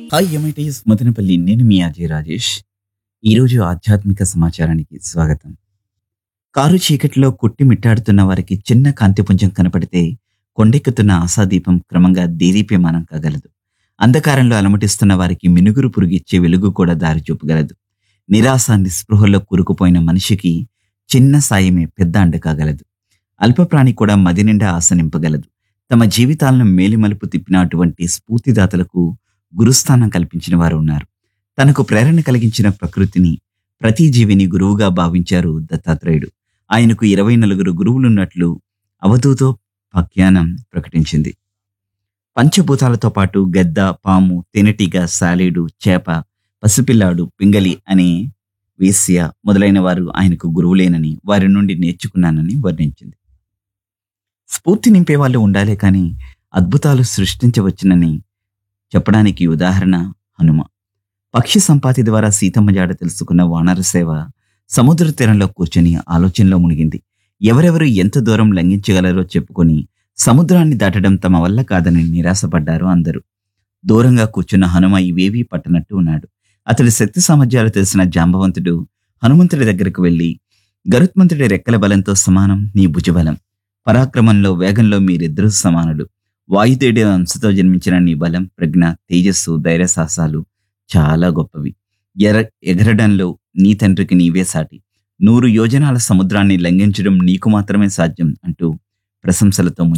hi MITS Madanapalle నేను మీ అజయ్ రాజేష్ ఈరోజు ఆధ్యాత్మిక సమాచారానికి స్వాగతం కారు చీకటిలో కుట్టి మిట్టాడుతున్న వారికి చిన్న కాంతిపుంజం కనపడితే కొండెక్కుతున్న ఆశాదీపం క్రమంగా దేదీప్యమానం కాగలదు అంధకారంలో అలమటిస్తున్న వారికి మినుగురు పురుగిచ్చే వెలుగు కూడా దారి చూపగలదు నిరాశ నిస్పృహల్లో కూరుకుపోయిన మనిషికి చిన్న సాయమే పెద్ద అండ కాగలదు అల్పప్రాణి కూడా మది నిండా ఆశ నింపగలదు తమ జీవితాలను మేలిమలుపు తిప్పిన అటువంటి స్ఫూర్తిదాతలకు గురుస్థానం కల్పించిన వారు ఉన్నారు తనకు ప్రేరణ కలిగించిన ప్రకృతిని ప్రతి జీవిని గురువుగా భావించారు దత్తాత్రేయుడు ఆయనకు ఇరవై నలుగురు గురువులున్నట్లు అవధూతో వ్యాఖ్యానం ప్రకటించింది పంచభూతాలతో పాటు గద్ద పాము తేనెటీగ సాలేడు చేప పసిపిల్లాడు పింగలి అనే వేశ్య మొదలైన వారు ఆయనకు గురువులేనని వారి నుండి నేర్చుకున్నానని వర్ణించింది స్ఫూర్తి నింపే వాళ్ళు ఉండాలే కానీ అద్భుతాలు సృష్టించవచ్చునని చెప్పడానికి ఉదాహరణ హనుమ పక్షి సంపాతి ద్వారా సీతమ్మ జాడ తెలుసుకున్న వానర సేవ సముద్ర తీరంలో కూర్చొని ఆలోచనలో మునిగింది ఎవరెవరు ఎంత దూరం లంఘించగలరో చెప్పుకొని సముద్రాన్ని దాటడం తమ వల్ల కాదని నిరాశపడ్డారు అందరూ దూరంగా కూర్చున్న హనుమ ఇవేవీ పట్టనట్టు ఉన్నాడు అతడి శక్తి సామర్థ్యాలు తెలిసిన జాంబవంతుడు హనుమంతుడి దగ్గరకు వెళ్ళి గరుత్మంతుడి రెక్కల బలంతో సమానం నీ భుజబలం పరాక్రమంలో వేగంలో మీరిద్దరూ సమానులు వాయుదేవుడి అంశతో జన్మించిన నీ బలం ప్రజ్ఞ తేజస్సు ధైర్య సాహసాలు చాలా గొప్పవి ఎర ఎగరడంలో నీ తండ్రికి నీవే సాటి నూరు యోజనాల సముద్రాన్ని లంఘించడం నీకు మాత్రమే సాధ్యం అంటూ ప్రశంసలతో